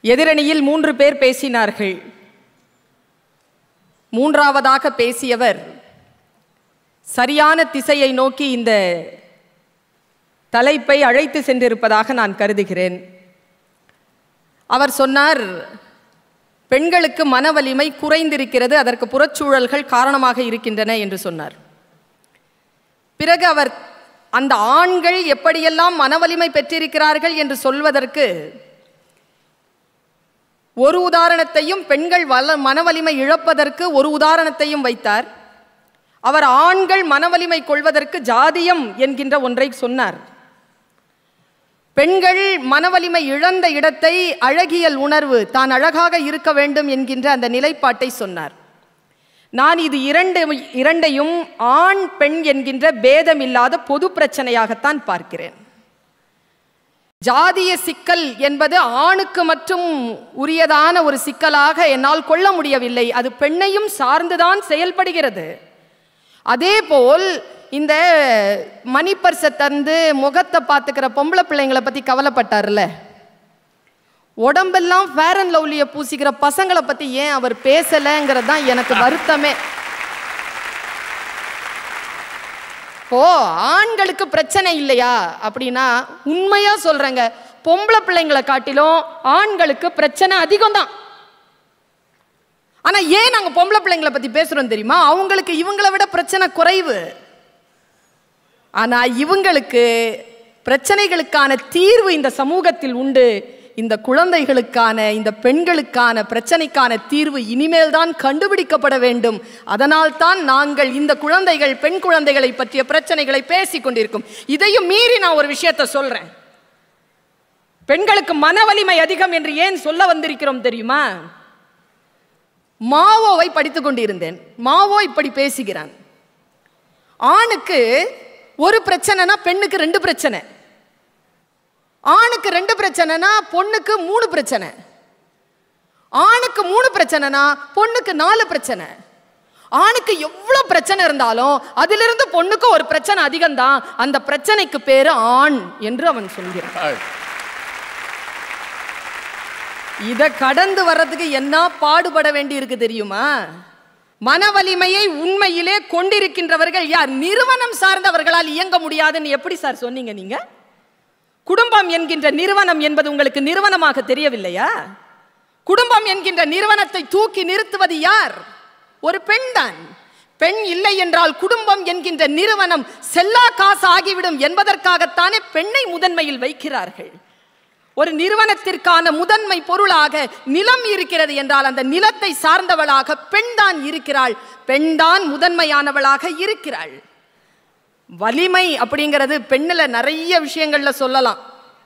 எதிரணியில் மூன்று பேர் பேசினார்கள் மூன்றாவதாக பேசியவர் சரியான திசையை நோக்கி இந்த தலைப்பை அழைத்து சென்றிருப்பதாக நான் கருதுகிறேன் அவர் சொன்னார் பெண்களுக்கு மன வலிமை குறைந்திருக்கிறது அதற்கு புறச்சூழல்கள் காரணமாக இருக்கின்றன என்று சொன்னார் பிறகு அவர் அந்த ஆண்கள் எப்படியெல்லாம் மன வலிமை பெற்றிருக்கிறார்கள் என்று சொல்வதற்கு ஒரு உதாரணத்தையும் பெண்கள் வல மனவலிமை இழப்பதற்கு ஒரு உதாரணத்தையும் வைத்தார் அவர் ஆண்கள் மனவலிமை கொள்வதற்கு ஜாதியம் என்கின்ற ஒன்றை சொன்னார் பெண்கள் மனவலிமை இழந்த இடத்தை அழகியல் உணர்வு தான் அழகாக இருக்க வேண்டும் என்கின்ற அந்த நிலைப்பாட்டை சொன்னார் நான் இது இரண்டு இரண்டையும் ஆண் பெண் என்கின்ற பேதம் இல்லாத பொது பிரச்சனையாகத்தான் பார்க்கிறேன் ஜாதிய சிக்கல் என்பது ஆணுக்கு மட்டும் உரியதான ஒரு சிக்கலாக என்னால் கொள்ள முடியவில்லை அது பெண்ணையும் சார்ந்துதான் செயல்படுகிறது அதேபோல் இந்த மணி பர்ஸை தந்து முகத்தை பார்த்துக்கிற பொம்பளை பிள்ளைங்களை பற்றி கவலைப்பட்டார்ல உடம்பெல்லாம் ஃபேர் அண்ட் லவ்லியை பூசிக்கிற பசங்களை பற்றி ஏன் அவர் பேசலைங்கிறது தான் எனக்கு வருத்தமே ஓ ஆண்களுக்கு பிரச்சனை இல்லையா அப்படின்னா உண்மையா சொல்றேங்க பொம்பளை பிள்ளைங்களை காட்டிலும் ஆண்களுக்கு பிரச்சனை அதிகம் தான் ஆனா ஏன் நாங்க பொம்பளை பிள்ளைங்களை பத்தி பேசுறோம் தெரியுமா அவங்களுக்கு இவங்களை விட பிரச்சனை குறைவு ஆனா இவங்களுக்கு பிரச்சனைகளுக்கான தீர்வு இந்த சமூகத்தில் உண்டு இந்த குழந்தைகளுக்கான இந்த பெண்களுக்கான பிரச்சனைக்கான தீர்வு இனிமேல் தான் கண்டுபிடிக்கப்பட வேண்டும் அதனால் தான் நாங்கள் இந்த குழந்தைகள் பெண் குழந்தைகளை பற்றிய பிரச்சனைகளை பேசிக் கொண்டிருக்கும் இதையும் மீறி நான் ஒரு விஷயத்தை சொல்றேன் பெண்களுக்கு மன வலிமை அதிகம் என்று ஏன் சொல்ல வந்திருக்கிறோம் தெரியுமா மாவோவை படித்துக் கொண்டிருந்தேன் மாவோ இப்படி பேசுகிறான் ஆணுக்கு ஒரு பிரச்சனைனா பெண்ணுக்கு ரெண்டு பிரச்சனை ஆணுக்கு ரெண்டு பிரச்சனைனா பொண்ணுக்கு மூணு பிரச்சனை ஆணுக்கு மூணு பிரச்சனைனா பொண்ணுக்கு நாலு பிரச்சனை ஆணுக்கு எவ்வளவு பிரச்சனை இருந்தாலும் அதிலிருந்து பொண்ணுக்கு ஒரு பிரச்சனை அதிகம்தான் அந்த பிரச்சனைக்கு பேரு ஆண் என்று அவன் சொல்கிறான் இதை கடந்து வர்றதுக்கு என்ன பாடுபட வேண்டி இருக்கு தெரியுமா மன வலிமையை உண்மையிலே கொண்டிருக்கின்றவர்கள் யார் நிறுவனம் சார்ந்தவர்களால் இயங்க முடியாதுன்னு எப்படி சார் சொன்னீங்க நீங்க குடும்பம் என்கின்ற நிறுவனம் என்பது உங்களுக்கு நிறுவனமாக தெரியவில்லையா குடும்பம் என்கின்ற நிறுவனத்தை தூக்கி நிறுத்துவது யார் ஒரு பெண் தான் பெண் இல்லை என்றால் குடும்பம் என்கின்ற நிறுவனம் செல்லா காசு ஆகிவிடும் என்பதற்காகத்தானே பெண்ணை முதன்மையில் வைக்கிறார்கள் ஒரு நிறுவனத்திற்கான முதன்மை பொருளாக நிலம் இருக்கிறது என்றால் அந்த நிலத்தை சார்ந்தவளாக பெண் தான் இருக்கிறாள் பெண் தான் முதன்மையானவளாக இருக்கிறாள் வலிமை அப்படிங்கிறது பெண்ணில் நிறைய விஷயங்கள்ல சொல்லலாம்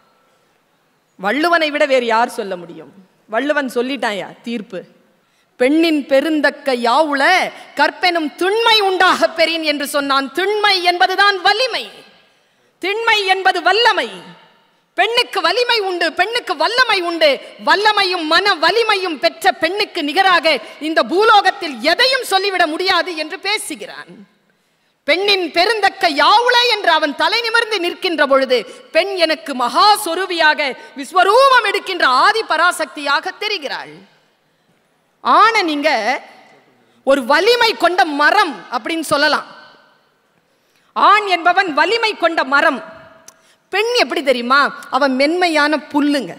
வள்ளுவனை விட வேறு யார் சொல்ல முடியும் வள்ளுவன் சொல்லிட்டாயா தீர்ப்பு பெண்ணின் பெருந்தக்க யாவுல கற்பெனும் திண்மை உண்டாக பெறின் என்று சொன்னான் திண்மை என்பதுதான் வலிமை திண்மை என்பது வல்லமை பெண்ணுக்கு வலிமை உண்டு பெண்ணுக்கு வல்லமை உண்டு வல்லமையும் மன வலிமையும் பெற்ற பெண்ணுக்கு நிகராக இந்த பூலோகத்தில் எதையும் சொல்லிவிட முடியாது என்று பேசுகிறான் பெண்ணின் பெருந்தக்க யாவுளை என்று அவன் தலை நிமிர்ந்து நிற்கின்ற பொழுது பெண் எனக்கு மகா சொருவியாக விஸ்வரூபம் எடுக்கின்ற ஆதி பராசக்தியாக தெரிகிறாள் ஆன நீங்க ஒரு வலிமை கொண்ட மரம் அப்படின்னு சொல்லலாம் ஆண் என்பவன் வலிமை கொண்ட மரம் பெண் எப்படி தெரியுமா அவன் மென்மையான புல்லுங்க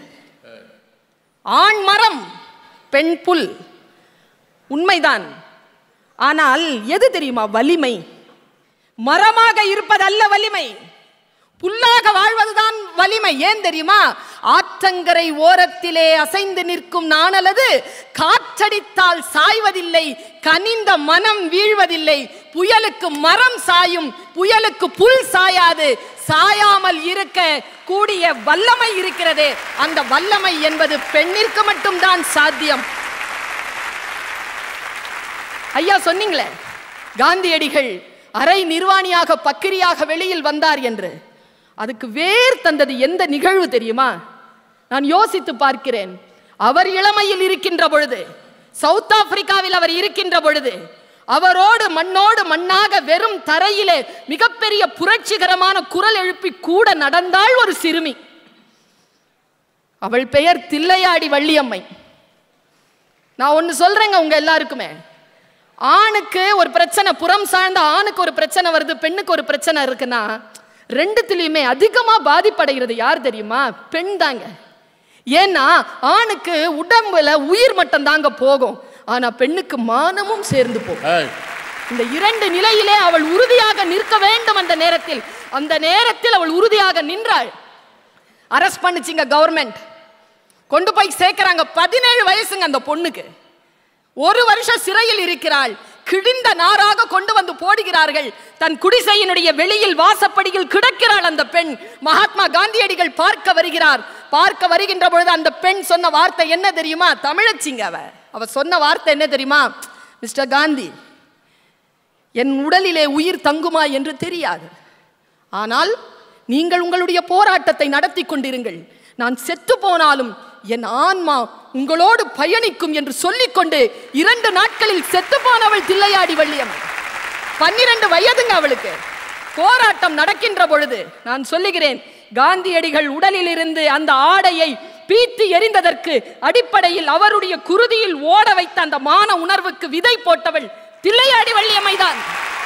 ஆண் மரம் பெண் புல் உண்மைதான் ஆனால் எது தெரியுமா வலிமை மரமாக இருப்பதல்ல வலிமை புல்லாக வாழ்வதுதான் வலிமை ஏன் தெரியுமா ஆற்றங்கரை ஓரத்திலே அசைந்து நிற்கும் நாணலது காற்றடித்தால் சாய்வதில்லை கனிந்த மனம் வீழ்வதில்லை புயலுக்கு மரம் சாயும் புயலுக்கு புல் சாயாது சாயாமல் இருக்க கூடிய வல்லமை இருக்கிறது அந்த வல்லமை என்பது பெண்ணிற்கு மட்டும்தான் சாத்தியம் ஐயா சொன்னீங்களே காந்தியடிகள் அரை நிர்வாணியாக பக்கிரியாக வெளியில் வந்தார் என்று அதுக்கு வேர் தந்தது எந்த நிகழ்வு தெரியுமா நான் யோசித்து பார்க்கிறேன் அவர் இளமையில் இருக்கின்ற பொழுது சவுத் ஆப்பிரிக்காவில் அவர் இருக்கின்ற பொழுது அவரோடு மண்ணோடு மண்ணாக வெறும் தரையிலே மிகப்பெரிய புரட்சிகரமான குரல் எழுப்பி கூட நடந்தாள் ஒரு சிறுமி அவள் பெயர் தில்லையாடி வள்ளியம்மை நான் ஒன்று சொல்றேங்க உங்க எல்லாருக்குமே ஆணுக்கு ஒரு பிரச்சனை புறம் சார்ந்த ஆணுக்கு ஒரு பிரச்சனை வருது பெண்ணுக்கு ஒரு பிரச்சனை இருக்குன்னா ரெண்டுத்துலயுமே அதிகமா பாதிப்படைகிறது யார் தெரியுமா பெண் தாங்க ஏன்னா ஆணுக்கு உடம்புல உயிர் மட்டும் தாங்க போகும் ஆனா பெண்ணுக்கு மானமும் சேர்ந்து போகும் ஏய் இந்த இரண்டு நிலையிலே அவள் உறுதியாக நிற்க வேண்டும் அந்த நேரத்தில் அந்த நேரத்தில் அவள் உறுதியாக நின்றாள் அரெஸ்ட் பண்ணுச்சுங்க கவர்மெண்ட் கொண்டு போய் சேர்க்கறாங்க பதினேழு வயசுங்க அந்த பொண்ணுக்கு ஒரு வருஷம் சிறையில் இருக்கிறாள் கிழிந்த நாராக கொண்டு வந்து போடுகிறார்கள் தன் குடிசையினுடைய வெளியில் வாசப்படியில் கிடக்கிறாள் அந்த பெண் மகாத்மா காந்தியடிகள் பார்க்க வருகிறார் பார்க்க வருகின்ற பொழுது அந்த பெண் சொன்ன வார்த்தை என்ன தெரியுமா தமிழச்சிங்க அவ அவ சொன்ன வார்த்தை என்ன தெரியுமா மிஸ்டர் காந்தி என் உடலிலே உயிர் தங்குமா என்று தெரியாது ஆனால் நீங்கள் உங்களுடைய போராட்டத்தை நடத்தி கொண்டிருங்கள் நான் செத்து போனாலும் என் ஆன்மா உங்களோடு பயணிக்கும் என்று சொல்லிக்கொண்டு இரண்டு நாட்களில் செத்து போனவள் தில்லையாடி வள்ளியம்மை பன்னிரண்டு வயதுங்க அவளுக்கு போராட்டம் நடக்கின்ற பொழுது நான் சொல்லுகிறேன் காந்தியடிகள் உடலில் இருந்து அந்த ஆடையை பீத்து எறிந்ததற்கு அடிப்படையில் அவருடைய குருதியில் ஓட வைத்த அந்த மான உணர்வுக்கு விதை போட்டவள் தில்லையாடி வள்ளியம்மைதான்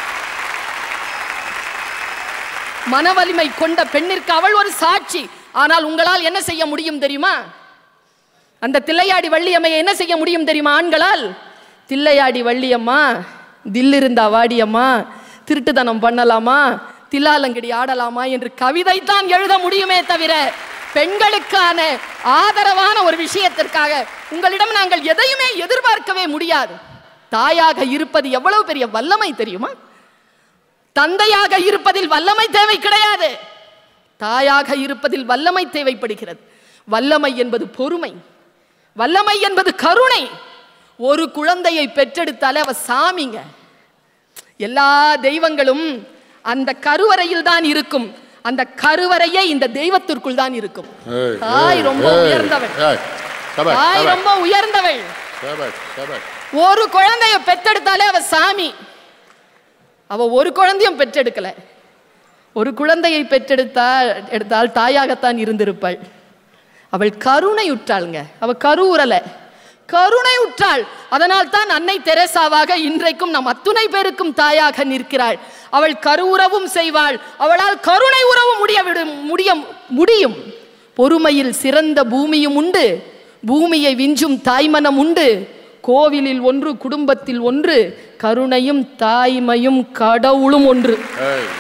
மனவலிமை கொண்ட பெண்ணிற்கு அவள் ஒரு சாட்சி ஆனால் உங்களால் என்ன செய்ய முடியும் தெரியுமா அந்த தில்லையாடி வள்ளியம்மையை என்ன செய்ய முடியும் தெரியுமா ஆண்களால் தில்லையாடி வள்ளியம்மா தில்லிருந்தா வாடியம்மா திருட்டுத்தனம் பண்ணலாமா தில்லாலங்கடி ஆடலாமா என்று கவிதை தான் எழுத முடியுமே தவிர பெண்களுக்கான ஆதரவான ஒரு விஷயத்திற்காக உங்களிடம் நாங்கள் எதையுமே எதிர்பார்க்கவே முடியாது தாயாக இருப்பது எவ்வளவு பெரிய வல்லமை தெரியுமா தந்தையாக இருப்பதில் வல்லமை தேவை கிடையாது தாயாக இருப்பதில் வல்லமை தேவைப்படுகிறது வல்லமை என்பது பொறுமை வல்லமை என்பது கருணை ஒரு குழந்தையை பெற்றெடுத்தாலே அவ சாமிங்க எல்லா தெய்வங்களும் அந்த கருவறையில் தான் இருக்கும் அந்த கருவறையே இந்த தெய்வத்திற்குள் தான் இருக்கும் ஏய், தாய் ஏய், ரொம்ப ஏய், உயர்ந்தவள் ஏய், சபாஷ், தாய் சபாஷ், ரொம்ப உயர்ந்தவள் சபாஷ், சபாஷ். ஒரு குழந்தைய பெற்றெடுத்தாலே அவ சாமி அவ ஒரு குழந்தையும் பெற்றெடுக்கல ஒரு குழந்தையை பெற்றெடுத்தால் எடுத்தால் தாயாகத்தான் இருந்திருப்பாள் அவள் கருணை உற்றாளுங்க அவ கருவுறல கருணை உற்றாள் அதனால் தான் அன்னை தெரேசாவாக இன்றைக்கும் நம் அத்துணை பேருக்கும் தாயாக நிற்கிறாள் அவள் கருவுறவும் செய்வாள் அவளால் கருணை உறவும் முடிய விடும் முடிய முடியும் பொறுமையில் சிறந்த பூமியும் உண்டு பூமியை விஞ்சும் தாய்மனம் உண்டு கோவிலில் ஒன்று குடும்பத்தில் ஒன்று கருணையும் தாய்மையும் கடவுளும் ஒன்று ஏய்,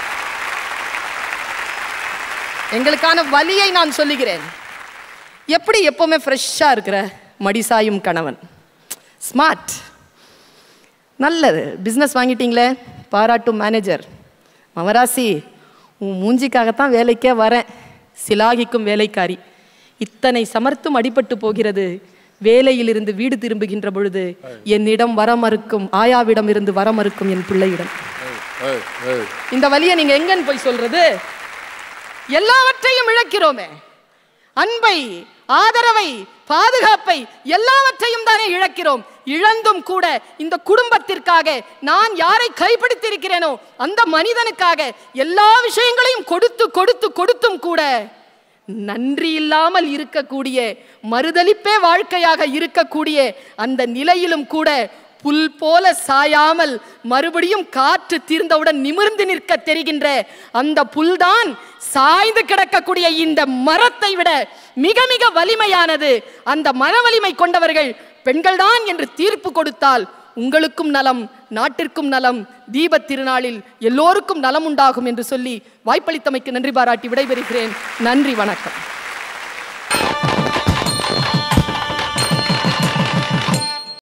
எங்களுக்கான வலியை நான் சொல்லுகிறேன் எப்படி எப்பவுமே ஃப்ரெஷ்ஷாக இருக்கிற மடிசாயும் கணவன் ஸ்மார்ட் நல்லது பிஸ்னஸ் வாங்கிட்டீங்களே பாராட்டும் மேனேஜர் மமராசி உன் மூஞ்சிக்காகத்தான் வேலைக்கே வரேன் சிலாகிக்கும் வேலைக்காரி இத்தனை சமர்த்தும் அடிபட்டு போகிறது வேலையிலிருந்து வீடு திரும்புகின்ற பொழுது என்னிடம் வர மறுக்கும் ஆயாவிடம் இருந்து வர மறுக்கும் என் பிள்ளையிடம் ஏய், ஏய், ஏய். இந்த வலியை நீங்க எங்கன்னு போய் சொல்றது எல்லாவற்றையும் இழக்கிறோமே அன்பை ஆதரவை பாதுகாப்பை எல்லாவற்றையும் தானே இழக்கிறோம் இழந்தும் கூட இந்த குடும்பத்திற்காக நான் யாரை கைப்பிடித்திருக்கிறேனோ அந்த மனிதனுக்காக எல்லா விஷயங்களையும் கொடுத்து கொடுத்து கொடுத்தும் கூட நன்றி இல்லாமல் இருக்கக்கூடிய மறுதலிப்பே வாழ்க்கையாக இருக்கக்கூடிய அந்த நிலையிலும் கூட புல் போல சாயாமல் மறுபடியும் காற்று தீர்ந்தவுடன் நிமிர்ந்து நிற்க தெரிகின்ற அந்த புல்தான் சாய்ந்து கிடக்கக்கூடிய இந்த மரத்தை விட மிக மிக வலிமையானது அந்த மன வலிமை கொண்டவர்கள் பெண்கள்தான் என்று தீர்ப்பு கொடுத்தால் உங்களுக்கும் நலம் நாட்டிற்கும் நலம் தீபத் திருநாளில் எல்லோருக்கும் நலம் உண்டாகும் என்று சொல்லி வாய்ப்பளித்தமைக்கு நன்றி பாராட்டி விடைபெறுகிறேன் நன்றி வணக்கம்